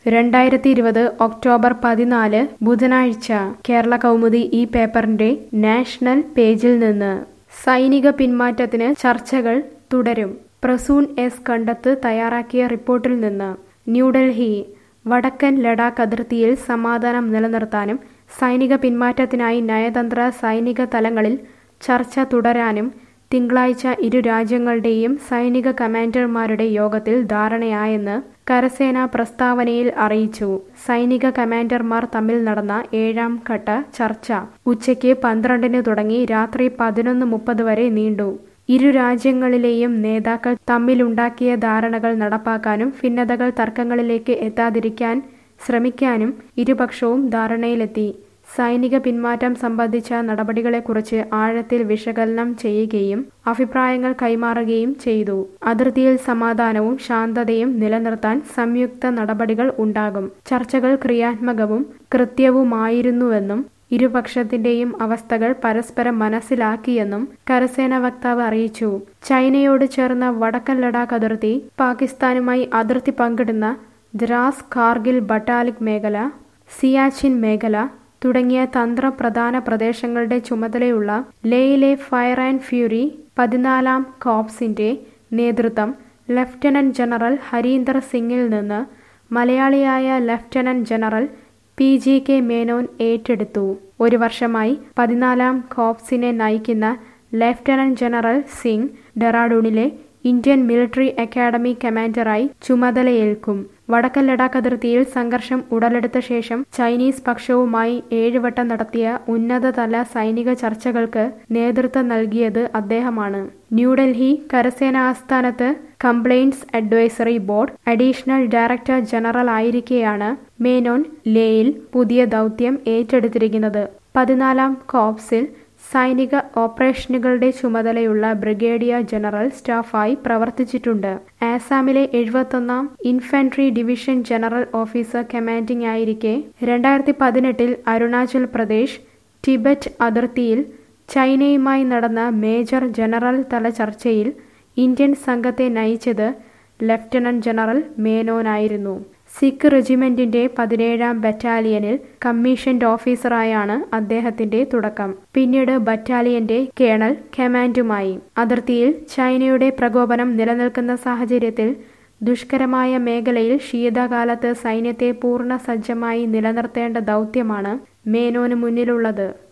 രണ്ടായിരത്തി ഇരുപത് ഒക്ടോബർ പതിനാല് ബുധനാഴ്ച കേരള കൗമുദി ഈ പേപ്പറിന്റെ നാഷണൽ പേജിൽ നിന്ന് സൈനിക പിന്മാറ്റത്തിന് ചർച്ചകൾ തുടരും പ്രസൂൺ എസ് കണ്ടത്ത് തയ്യാറാക്കിയ റിപ്പോർട്ടിൽ നിന്ന് ന്യൂഡൽഹി വടക്കൻ ലഡാക്ക് അതിർത്തിയിൽ സമാധാനം നിലനിർത്താനും സൈനിക പിന്മാറ്റത്തിനായി നയതന്ത്ര സൈനിക തലങ്ങളിൽ ചർച്ച തുടരാനും തിങ്കളാഴ്ച ഇരു രാജ്യങ്ങളുടെയും സൈനിക കമാൻഡർമാരുടെ യോഗത്തിൽ ധാരണയായെന്ന് കരസേന പ്രസ്താവനയിൽ അറിയിച്ചു സൈനിക കമാൻഡർമാർ തമ്മിൽ നടന്ന ഏഴാം ഘട്ട ചർച്ച ഉച്ചയ്ക്ക് പന്ത്രണ്ടിന് തുടങ്ങി രാത്രി പതിനൊന്ന് മുപ്പത് വരെ നീണ്ടു ഇരു രാജ്യങ്ങളിലെയും നേതാക്കൾ തമ്മിലുണ്ടാക്കിയ ധാരണകൾ നടപ്പാക്കാനും ഭിന്നതകൾ തർക്കങ്ങളിലേക്ക് എത്താതിരിക്കാൻ ശ്രമിക്കാനും ഇരുപക്ഷവും ധാരണയിലെത്തി സൈനിക പിന്മാറ്റം സംബന്ധിച്ച നടപടികളെക്കുറിച്ച് ആഴത്തിൽ വിശകലനം ചെയ്യുകയും അഭിപ്രായങ്ങൾ കൈമാറുകയും ചെയ്തു അതിർത്തിയിൽ സമാധാനവും ശാന്തതയും നിലനിർത്താൻ സംയുക്ത നടപടികൾ ഉണ്ടാകും ചർച്ചകൾ ക്രിയാത്മകവും കൃത്യവുമായിരുന്നുവെന്നും ഇരുപക്ഷത്തിന്റെയും അവസ്ഥകൾ പരസ്പരം മനസ്സിലാക്കിയെന്നും കരസേന വക്താവ് അറിയിച്ചു ചൈനയോട് ചേർന്ന വടക്കൻ ലഡാക്ക് അതിർത്തി പാകിസ്ഥാനുമായി അതിർത്തി പങ്കിടുന്ന ദ്രാസ് കാർഗിൽ ബട്ടാലിക് മേഖല സിയാച്ചിൻ മേഖല തുടങ്ങിയ തന്ത്രപ്രധാന പ്രദേശങ്ങളുടെ ചുമതലയുള്ള ലേയിലെ ഫയർ ആൻഡ് ഫ്യൂരി പതിനാലാം കോപ്സിന്റെ നേതൃത്വം ലഫ്റ്റനന്റ് ജനറൽ ഹരീന്ദർ സിംഗിൽ നിന്ന് മലയാളിയായ lieutenant general P G K Menon ഏറ്റെടുത്തു ഒരു വർഷമായി പതിനാലാം കോപ്സിനെ നയിക്കുന്ന ലഫ്റ്റനന്റ് ജനറൽ സിംഗ് ഡെറാഡൂണിലെ ഇന്ത്യൻ മിലിറ്ററി അക്കാദമി കമാൻഡറായി ചുമതലയേൽക്കും വടക്കൻ ലഡാക്ക് അതിർത്തിയിൽ സംഘർഷം ഉടലെടുത്ത ശേഷം ചൈനീസ് പക്ഷവുമായി ഏഴുവട്ടം നടത്തിയ ഉന്നതതല സൈനിക ചർച്ചകൾക്ക് നേതൃത്വം നൽകിയത് അദ്ദേഹമാണ് ന്യൂഡൽഹി കരസേന ആസ്ഥാനത്ത് complaints advisory board additional director general ആയിരിക്കെയാണ് മേനോൻ ലേയിൽ പുതിയ ദൗത്യം ഏറ്റെടുത്തിരിക്കുന്നത് പതിനാലാം കോപ്സിൽ സൈനിക ഓപ്പറേഷനുകളുടെ ചുമതലയുള്ള ബ്രിഗേഡിയർ ജനറൽ സ്റ്റാഫായി പ്രവർത്തിച്ചിട്ടുണ്ട് ആസാമിലെ എഴുപത്തൊന്നാം infantry division general officer commanding ആയിരിക്കെ രണ്ടായിരത്തി പതിനെട്ടിൽ അരുണാചൽ പ്രദേശ് ടിബറ്റ് അതിർത്തിയിൽ ചൈനയുമായി നടന്ന മേജർ ജനറൽ തല ചർച്ചയിൽ ഇന്ത്യൻ സംഘത്തെ നയിച്ചത് ലഫ്റ്റനന്റ് ജനറൽ മേനോനായിരുന്നു സിഖ് റെജിമെന്റിന്റെ പതിനേഴാം ബറ്റാലിയനിൽ കമ്മീഷൻഡ് ഓഫീസറായാണ് അദ്ദേഹത്തിന്റെ തുടക്കം പിന്നീട് ബറ്റാലിയന്റെ കേണൽ കമാൻഡുമായി അതിർത്തിയിൽ ചൈനയുടെ പ്രകോപനം നിലനിൽക്കുന്ന സാഹചര്യത്തിൽ ദുഷ്കരമായ മേഖലയിൽ ശീതകാലത്ത് സൈന്യത്തെ പൂർണ്ണ സജ്ജമായി നിലനിർത്തേണ്ട ദൗത്യമാണ് മേനോന് മുന്നിലുള്ളത്